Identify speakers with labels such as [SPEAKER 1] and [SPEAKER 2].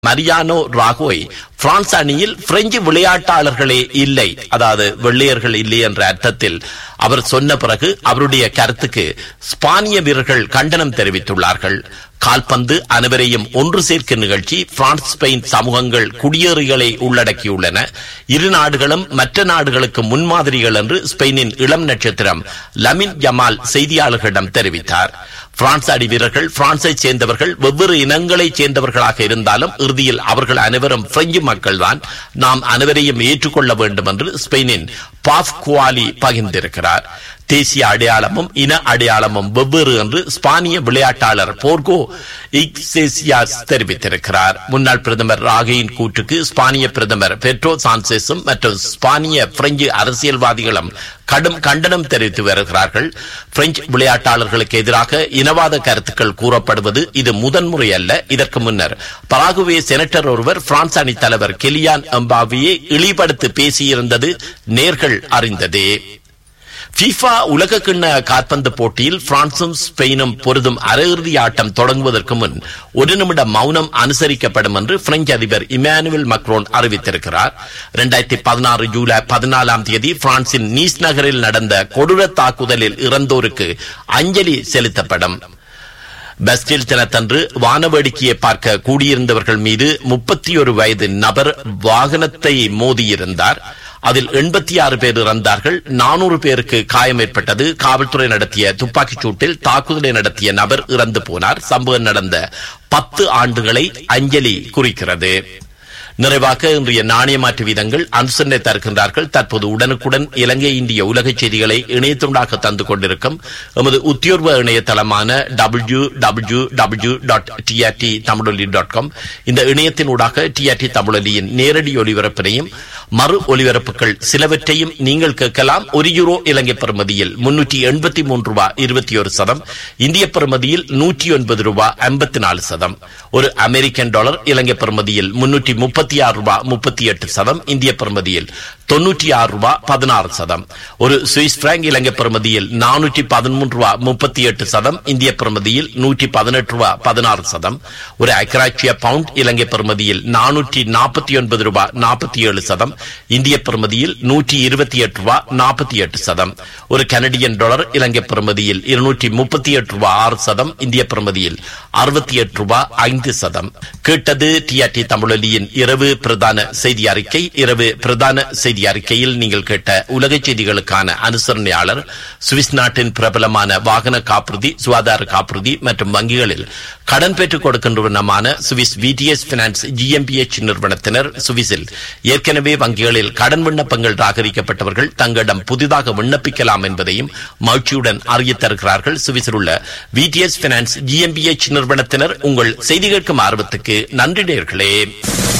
[SPEAKER 1] Mariano Rajoy France அணியில் French விளையாட்டாளர்களே இல்லை அதாவது வெள்ளையர்கள் இல்லை என்ற அர்த்தத்தில் அவர் சொன்ன பிறகு அவருடைய கருத்துக்கு ஸ்பானிய வீரர்கள் கண்டனம் தெரிவித்துள்ளார்கள் கால்பந்து அனைவரையும் ஒன்று சேர்க்கும் நிகழ்ச்சி பிரான்ஸ் ஸ்பெயின் சமூகங்கள் குடியேறிகளை உள்ளடக்கியுள்ளன இரு நாடுகளும் மற்ற நாடுகளுக்கு முன்மாதிரிகள் என்று ஸ்பெயினின் இளம் நட்சத்திரம் லமின் ஜமால் செய்தியாளர்களிடம் தெரிவித்தார் பிரான்ஸ் அணி வீரர்கள் பிரான்ஸை சேர்ந்தவர்கள் வெவ்வேறு இனங்களைச் சேர்ந்தவர்களாக இருந்தாலும் இறுதியில் அவர்கள் அனைவரும் பிரெஞ்சு மக்கள்தான் நாம் அனைவரையும் ஏற்றுக்கொள்ள வேண்டும் என்று ஸ்பெயினின் பாஃப் குவாலி பகிர்ந்திருக்கிறார் தேசிய அடையாளமும் இன அடையாளமும் வெவ்வேறு என்று ஸ்பானிய விளையாட்டாளர் போர்கோ இக்சேசியாஸ் தெரிவித்திருக்கிறார் முன்னாள் பிரதமர் ராகையின் கூற்றுக்கு ஸ்பானிய பிரதமர் பெட்ரோ சான்செஸும் மற்றும் ஸ்பானிய பிரெஞ்சு அரசியல்வாதிகளும் கடும் கண்டனம் தெரிவித்து வருகிறார்கள் பிரெஞ்சு விளையாட்டாளர்களுக்கு எதிராக இனவாத கருத்துக்கள் கூறப்படுவது இது முதன்முறை அல்ல இதற்கு முன்னர் பராகுவே செனட்டர் ஒருவர் பிரான்ஸ் அணி தலைவர் கெலியான் எம்பாவியை இழிபடுத்தி பேசியிருந்தது நேர்கள் அறிந்ததே FIFA உலக கிண்ண காற்பந்து போட்டியில் பிரான்சும் ஸ்பெயினும் பொருதும் அரையிறுதி ஆட்டம் தொடங்குவதற்கு முன் ஒரு நிமிட மௌனம் அனுசரிக்கப்படும் என்று பிரெஞ்சு அதிபர் இமானுவேல் மக்ரோன் அறிவித்திருக்கிறார் இரண்டாயிரத்தி பதினாறு ஜூலை பதினாலாம் தேதி பிரான்சின் நீஸ் நகரில் நடந்த கொடூர தாக்குதலில் இறந்தோருக்கு அஞ்சலி செலுத்தப்படும் பஸ்டில் தினத்தன்று வானவேடிக்கையை பார்க்க கூடியிருந்தவர்கள் மீது முப்பத்தி ஒரு வயது நபர் வாகனத்தை மோதியிருந்தார் அதில் எண்பத்தி ஆறு பேர் இறந்தார்கள் நானூறு பேருக்கு காயம் ஏற்பட்டது காவல்துறை நடத்திய துப்பாக்கிச் சூட்டில் தாக்குதலை நடத்திய நபர் இறந்து போனார் சம்பவம் நடந்த பத்து ஆண்டுகளை அஞ்சலி குறிக்கிறது நிறைவாக இன்றைய நாணய மாற்று வீதங்கள் அனுசரணை தருகின்றார்கள் தற்போது உடனுக்குடன் இலங்கை இந்திய உலக செய்திகளை இணையத்துண்டாக தந்து கொண்டிருக்கும் எமது உத்தியோர்வ இணையதளமான W W W dot TRT Tamiloli dot com இந்த இணையத்தின் ஊடாக டிஆர்டி தமிழொலியின் நேரடி ஒலிபரப்பினையும் மறு ஒலிபரப்புகள் சிலவற்றையும் நீங்கள் கேட்கலாம் ஒரு யூரோ இலங்கை பெறுமதியில் முன்னூற்றி எண்பத்தி மூன்று ரூபாய் இருபத்தி ஒரு சதம் இந்திய பெறுமதியில் நூற்றி ஒன்பது ரூபாய் ஐம்பத்தி நாலு சதம் ஒரு அமெரிக்கன் டாலர் இலங்கை பெறுமதியில் முன்னூற்றி முப்பத்தி ஆறு ரூபாய் முப்பத்தி எட்டு சதம் இந்திய பெறுமதியில் தொன்னூற்றி ஆறு ரூபாய் பதினாறு சதம் ஒரு சுவிஸ் பிராங்க் இலங்கை பெறுமதியில் நானூற்றி பதிமூன்று ரூபாய் முப்பத்தி எட்டு சதம் இந்திய பெறுமதியில் நூற்றி பதினெட்டு ரூபாய் பதினாறு சதம் ஒரு அக்ராட்சிய பவுண்ட் இலங்கை பெறுமதியில் நானூற்றி நாற்பத்தி ஒன்பது ரூபாய் நாற்பத்தி ஏழு சதம் இந்திய பெறுமதியில் நூற்றி இருபத்தி எட்டு ரூபாய் நாற்பத்தி எட்டு சதம் ஒரு கனடியன் டாலர் இலங்கை பெறுமதியில் இருநூற்றி முப்பத்தி எட்டு ரூபாய் ஆறு சதம் இந்திய பெறுமதியில் அறுபத்தி எட்டு ரூபாய் ஐந்து சதம் கேட்டது டிஆர்டி தமிழொலியின் இரவு பிரதான செய்தி அறிக்கை இரவு பிரதான செய்தி அறிக்கையில் நீங்கள் கேட்ட உலக செய்திகளுக்கான அனுசரணையாளர் சுவிஸ் நாட்டின் பிரபலமான வாகன காப்புறுதி சுகாதார காப்புறுதி மற்றும் வங்கிகளில் கடன் பெற்றுக் கொடுக்கின்றவனமான சுவிஸ் விடிஎஸ் பினான்ஸ் ஜிஎம்பிஎச் நிறுவனத்தினர் சுவிஸில் ஏற்கனவே வங்கிகளில் கடன் விண்ணப்பங்கள் ராகரிக்கப்பட்டவர்கள் தங்களிடம் புதிதாக விண்ணப்பிக்கலாம் என்பதையும் மகிழ்ச்சியுடன் அறிய தருகிறார்கள் சுவிஸில் உள்ள விடிஎஸ் பினான்ஸ் ஜிஎம்பிஎச் நிறுவனத்தினர் உங்கள் செய்தி கேட்கும் ஆர்வத்துக்கு நன்றி நேர்களே